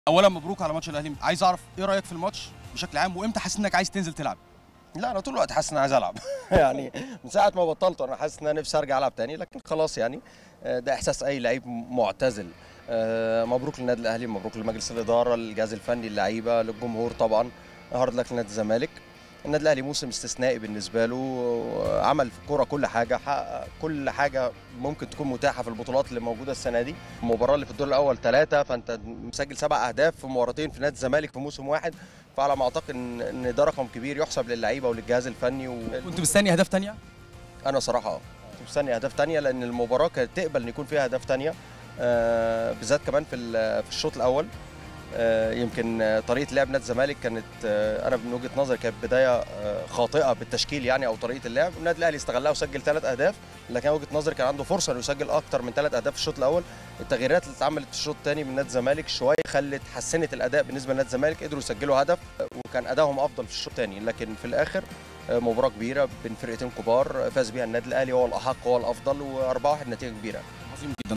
اولا مبروك على ماتش الاهلي عايز اعرف ايه رايك في الماتش بشكل عام وامتى حاسس انك عايز تنزل تلعب لا انا طول الوقت حاسس ان انا عايز العب يعني من ساعه ما بطلت انا حاسس ان انا نفسي ارجع العب تاني لكن خلاص يعني آه، ده احساس اي لعيب معتزل آه، مبروك للنادي الاهلي مبروك لمجلس الاداره للجهاز الفني اللعيبه للجمهور طبعا هارد لك لنادي الزمالك النادي الاهلي موسم استثنائي بالنسبه له عمل في الكوره كل حاجه حقق كل حاجه ممكن تكون متاحه في البطولات اللي موجوده السنه دي المباراه اللي في الدور الاول ثلاثه فانت مسجل سبع اهداف في مباراتين في نادي الزمالك في موسم واحد فعلى ما اعتقد ان إن ده رقم كبير يحسب للعيبه وللجهاز الفني و... كنت مستني اهداف تانية انا صراحه اه كنت مستني اهداف تانية لان المباراه كانت تقبل ان يكون فيها اهداف تانية آه بالذات كمان في ال- في الشوط الاول آه يمكن آه، طريقه لعب نادي الزمالك كانت آه انا من وجهه نظري كانت بدايه آه خاطئه بالتشكيل يعني او طريقه اللعب النادي الاهلي استغلها وسجل ثلاث اهداف لكن أنا وجهه نظري كان عنده فرصه انه يسجل اكتر من ثلاث اهداف في الشوط الاول التغييرات اللي اتعملت في الشوط الثاني من نادي الزمالك شويه خلت حسنت الاداء بالنسبه لنادي الزمالك قدروا يسجلوا هدف آه، وكان ادائهم افضل في الشوط الثاني لكن في الاخر آه، مباراه كبيره بين فرقتين كبار آه، فاز بيها النادي الاهلي هو الاحق هو الافضل و4-1 نتيجه كبيره